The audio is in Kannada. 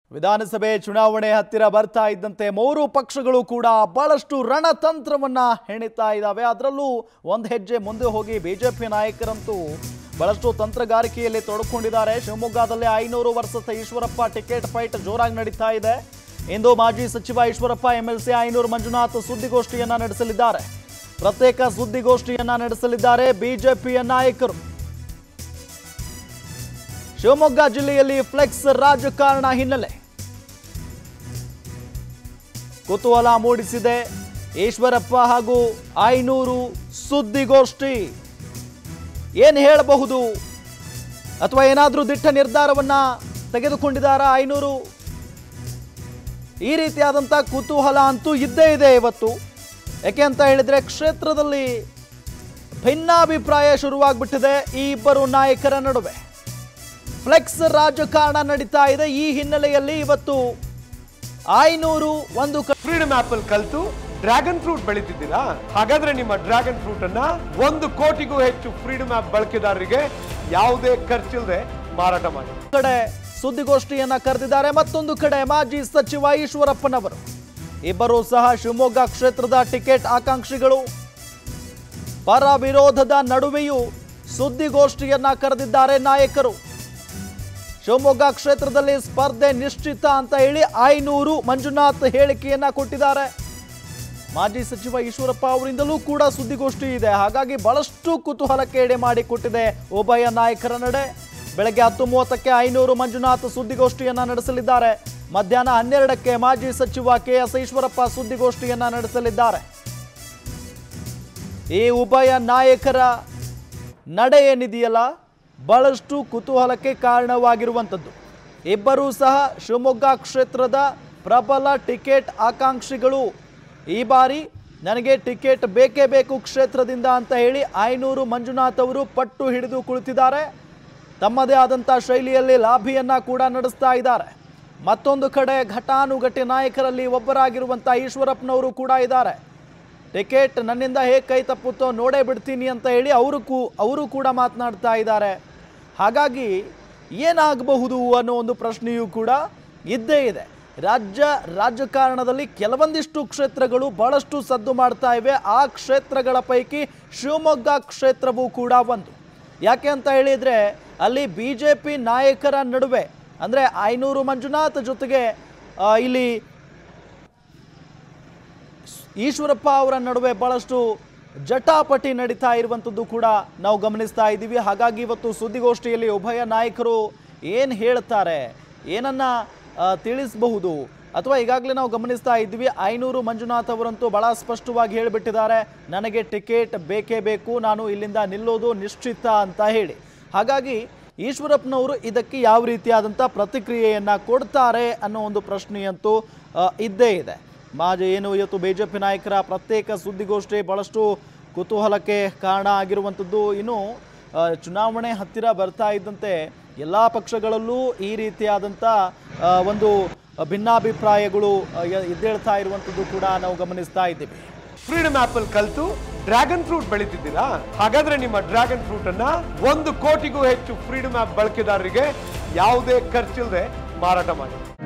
ವಿಧಾನಸಭೆ ಚುನಾವಣೆ ಹತ್ತಿರ ಬರ್ತಾ ಇದ್ದಂತೆ ಮೂರು ಪಕ್ಷಗಳು ಕೂಡ ಬಹಳಷ್ಟು ರಣತಂತ್ರವನ್ನ ಹೆಣಿತಾ ಇದ್ದಾವೆ ಅದರಲ್ಲೂ ಒಂದು ಹೆಜ್ಜೆ ಮುಂದೆ ಹೋಗಿ ಬಿಜೆಪಿ ನಾಯಕರಂತೂ ಬಹಳಷ್ಟು ತಂತ್ರಗಾರಿಕೆಯಲ್ಲಿ ತೊಡಕೊಂಡಿದ್ದಾರೆ ಶಿವಮೊಗ್ಗದಲ್ಲಿ ಐನೂರು ವರ್ಷದ ಈಶ್ವರಪ್ಪ ಟಿಕೆಟ್ ಫೈಟ್ ಜೋರಾಗಿ ನಡೀತಾ ಇದೆ ಇಂದು ಮಾಜಿ ಸಚಿವ ಈಶ್ವರಪ್ಪ ಎಂಎಲ್ಸಿ ಐನೂರು ಮಂಜುನಾಥ್ ಸುದ್ದಿಗೋಷ್ಠಿಯನ್ನ ನಡೆಸಲಿದ್ದಾರೆ ಪ್ರತ್ಯೇಕ ಸುದ್ದಿಗೋಷ್ಠಿಯನ್ನ ನಡೆಸಲಿದ್ದಾರೆ ಬಿಜೆಪಿಯ ನಾಯಕರು ಶಿವಮೊಗ್ಗ ಜಿಲ್ಲೆಯಲ್ಲಿ ಫ್ಲೆಕ್ಸ್ ರಾಜಕಾರಣ ಹಿನ್ನೆಲೆ ಕುತೂಹಲ ಮೂಡಿಸಿದೆ ಈಶ್ವರಪ್ಪ ಹಾಗೂ ಐನೂರು ಸುದ್ದಿಗೋಷ್ಠಿ ಏನು ಹೇಳಬಹುದು ಅಥವಾ ಏನಾದರೂ ದಿಟ್ಟ ನಿರ್ಧಾರವನ್ನ ತೆಗೆದುಕೊಂಡಿದ್ದಾರಾ ಐನೂರು ಈ ರೀತಿಯಾದಂಥ ಕುತೂಹಲ ಅಂತೂ ಇದ್ದೇ ಇದೆ ಇವತ್ತು ಯಾಕೆ ಅಂತ ಹೇಳಿದ್ರೆ ಕ್ಷೇತ್ರದಲ್ಲಿ ಭಿನ್ನಾಭಿಪ್ರಾಯ ಶುರುವಾಗ್ಬಿಟ್ಟಿದೆ ಈ ಇಬ್ಬರು ನಾಯಕರ ನಡುವೆ ಫ್ಲೆಕ್ಸ್ ರಾಜಕಾರಣ ನಡೀತಾ ಇದೆ ಈ ಹಿನ್ನೆಲೆಯಲ್ಲಿ ಇವತ್ತು ಐನೂರು ಒಂದು ಕ- ಫ್ರೀಡಮ್ ಆಪಲ್ ಕಲ್ತು ಡ್ರ್ಯಾಗನ್ ಫ್ರೂಟ್ ಬೆಳೀತಿದ್ದೀರಾ ಹಾಗಾದ್ರೆ ನಿಮ್ಮ ಡ್ರ್ಯಾಗನ್ ಫ್ರೂಟ್ ಅನ್ನ ಒಂದು ಕೋಟಿಗೂ ಹೆಚ್ಚು ಫ್ರೀಡಮ್ ಆಪ್ ಬಳಕೆದಾರರಿಗೆ ಯಾವುದೇ ಖರ್ಚಿಲ್ಲದೆ ಮಾರಾಟ ಮಾಡಿ ಕಡೆ ಸುದ್ದಿಗೋಷ್ಠಿಯನ್ನ ಕರೆದಿದ್ದಾರೆ ಮತ್ತೊಂದು ಕಡೆ ಮಾಜಿ ಸಚಿವ ಈಶ್ವರಪ್ಪನವರು ಇಬ್ಬರು ಸಹ ಶಿವಮೊಗ್ಗ ಕ್ಷೇತ್ರದ ಟಿಕೆಟ್ ಆಕಾಂಕ್ಷಿಗಳು ಪರ ವಿರೋಧದ ನಡುವೆಯೂ ಸುದ್ದಿಗೋಷ್ಠಿಯನ್ನ ಕರೆದಿದ್ದಾರೆ ನಾಯಕರು ಶಿವಮೊಗ್ಗ ಕ್ಷೇತ್ರದಲ್ಲಿ ಸ್ಪರ್ಧೆ ನಿಶ್ಚಿತ ಅಂತ ಹೇಳಿ ಐನೂರು ಮಂಜುನಾಥ್ ಹೇಳಿಕೆಯನ್ನ ಕೊಟ್ಟಿದ್ದಾರೆ ಮಾಜಿ ಸಚಿವ ಈಶ್ವರಪ್ಪ ಅವರಿಂದಲೂ ಕೂಡ ಸುದ್ದಿಗೋಷ್ಠಿ ಇದೆ ಹಾಗಾಗಿ ಬಹಳಷ್ಟು ಕುತೂಹಲಕ್ಕೆ ಎಡೆ ಮಾಡಿಕೊಟ್ಟಿದೆ ಉಭಯ ನಾಯಕರ ನಡೆ ಬೆಳಗ್ಗೆ ಹತ್ತು ಮೂವತ್ತಕ್ಕೆ ಐನೂರು ಮಂಜುನಾಥ್ ಸುದ್ದಿಗೋಷ್ಠಿಯನ್ನ ನಡೆಸಲಿದ್ದಾರೆ ಮಧ್ಯಾಹ್ನ ಹನ್ನೆರಡಕ್ಕೆ ಮಾಜಿ ಸಚಿವ ಕೆ ಎಸ್ ಈಶ್ವರಪ್ಪ ಸುದ್ದಿಗೋಷ್ಠಿಯನ್ನ ನಡೆಸಲಿದ್ದಾರೆ ಈ ಉಭಯ ನಾಯಕರ ನಡೆ ಏನಿದೆಯಲ್ಲ ಬಹಳಷ್ಟು ಕುತೂಹಲಕ್ಕೆ ಕಾರಣವಾಗಿರುವಂಥದ್ದು ಇಬ್ಬರೂ ಸಹ ಶಿವಮೊಗ್ಗ ಕ್ಷೇತ್ರದ ಪ್ರಬಲ ಟಿಕೆಟ್ ಆಕಾಂಕ್ಷಿಗಳು ಈ ಬಾರಿ ನನಗೆ ಟಿಕೆಟ್ ಬೇಕೇ ಬೇಕು ಕ್ಷೇತ್ರದಿಂದ ಅಂತ ಹೇಳಿ ಐನೂರು ಮಂಜುನಾಥ್ ಅವರು ಪಟ್ಟು ಹಿಡಿದು ಕುಳಿತಿದ್ದಾರೆ ತಮ್ಮದೇ ಆದಂಥ ಶೈಲಿಯಲ್ಲಿ ಲಾಭಿಯನ್ನ ಕೂಡ ನಡೆಸ್ತಾ ಇದ್ದಾರೆ ಮತ್ತೊಂದು ಕಡೆ ಘಟಾನುಘಟಿ ನಾಯಕರಲ್ಲಿ ಒಬ್ಬರಾಗಿರುವಂಥ ಈಶ್ವರಪ್ಪನವರು ಕೂಡ ಇದ್ದಾರೆ ಟಿಕೆಟ್ ನನ್ನಿಂದ ಹೇಗೆ ಕೈ ತಪ್ಪುತ್ತೋ ನೋಡೇ ಬಿಡ್ತೀನಿ ಅಂತ ಹೇಳಿ ಅವರು ಕೂ ಅವರು ಕೂಡ ಮಾತನಾಡ್ತಾ ಇದ್ದಾರೆ ಹಾಗಾಗಿ ಏನಾಗಬಹುದು ಅನ್ನೋ ಒಂದು ಪ್ರಶ್ನೆಯೂ ಕೂಡ ಇದ್ದೇ ಇದೆ ರಾಜ್ಯ ರಾಜಕಾರಣದಲ್ಲಿ ಕೆಲವೊಂದಿಷ್ಟು ಕ್ಷೇತ್ರಗಳು ಬಹಳಷ್ಟು ಸದ್ದು ಮಾಡ್ತಾ ಇವೆ ಆ ಕ್ಷೇತ್ರಗಳ ಪೈಕಿ ಶಿವಮೊಗ್ಗ ಕ್ಷೇತ್ರವೂ ಕೂಡ ಒಂದು ಯಾಕೆ ಅಂತ ಹೇಳಿದರೆ ಅಲ್ಲಿ ಬಿ ಜೆ ಪಿ ನಾಯಕರ ನಡುವೆ ಅಂದರೆ ಐನೂರು ಮಂಜುನಾಥ್ ಜೊತೆಗೆ ಆ, ಇಲ್ಲಿ ಈಶ್ವರಪ್ಪ ಅವರ ನಡುವೆ ಬಹಳಷ್ಟು ಜಟಾಪಟಿ ನಡೀತಾ ಇರುವಂಥದ್ದು ಕೂಡ ನಾವು ಗಮನಿಸ್ತಾ ಇದ್ದೀವಿ ಹಾಗಾಗಿ ಇವತ್ತು ಸುದ್ದಿಗೋಷ್ಠಿಯಲ್ಲಿ ಉಭಯ ನಾಯಕರು ಏನು ಹೇಳ್ತಾರೆ ಏನನ್ನ ಆ, ತಿಳಿಸಬಹುದು ಅಥವಾ ಈಗಾಗಲೇ ನಾವು ಗಮನಿಸ್ತಾ ಇದ್ವಿ ಐನೂರು ಮಂಜುನಾಥ್ ಅವರಂತೂ ಬಹಳ ಸ್ಪಷ್ಟವಾಗಿ ಹೇಳಿಬಿಟ್ಟಿದ್ದಾರೆ ನನಗೆ ಟಿಕೆಟ್ ಬೇಕೇ ಬೇಕು ನಾನು ಇಲ್ಲಿಂದ ನಿಲ್ಲೋದು ನಿಶ್ಚಿತ ಅಂತ ಹೇಳಿ ಹಾಗಾಗಿ ಈಶ್ವರಪ್ಪನವರು ಇದಕ್ಕೆ ಯಾವ ರೀತಿಯಾದಂಥ ಪ್ರತಿಕ್ರಿಯೆಯನ್ನು ಕೊಡ್ತಾರೆ ಅನ್ನೋ ಒಂದು ಪ್ರಶ್ನೆಯಂತೂ ಆ, ಇದ್ದೇ ಇದೆ ಮಾಜಿ ಏನು ಇವತ್ತು ಬಿ ಜೆ ಪಿ ನಾಯಕರ ಪ್ರತ್ಯೇಕ ಸುದ್ದಿಗೋಷ್ಠಿ ಭಾಳಷ್ಟು ಕುತೂಹಲಕ್ಕೆ ಕಾರಣ ಆಗಿರುವಂಥದ್ದು ಇನ್ನು ಆ, ಚುನಾವಣೆ ಹತ್ತಿರ ಬರ್ತಾ ಇದ್ದಂತೆ ಎಲ್ಲ ಪಕ್ಷಗಳಲ್ಲೂ ಈ ರೀತಿಯಾದಂಥ ಆ, ಒಂದು ಭಿನ್ನಾಭಿಪ್ರಾಯಗಳು ಆ, ಯ- ಎದ್ದೇಳ್ತಾ ಇರುವಂಥದ್ದು ಕೂಡ ನಾವು ಗಮನಿಸ್ತಾ ಇದ್ದೀವಿ ಫ್ರೀಡಮ್ ಆಪಲ್ ಕಲ್ತು ಡ್ರ್ಯಾಗನ್ ಫ್ರೂಟ್ ಬೆಳೀತಿದ್ದೀರಾ ಹಾಗಾದ್ರೆ ನಿಮ್ಮ ಡ್ರ್ಯಾಗನ್ ಫ್ರೂಟ್ ಅನ್ನ ಒಂದು ಕೋಟಿಗೂ ಹೆಚ್ಚು ಫ್ರೀಡಮ್ ಆಪ್ ಬಳಕೆದಾರರಿಗೆ ಯಾವುದೇ ಖರ್ಚಿಲ್ಲದೆ ಮಾರಾಟ ಮಾಡಿ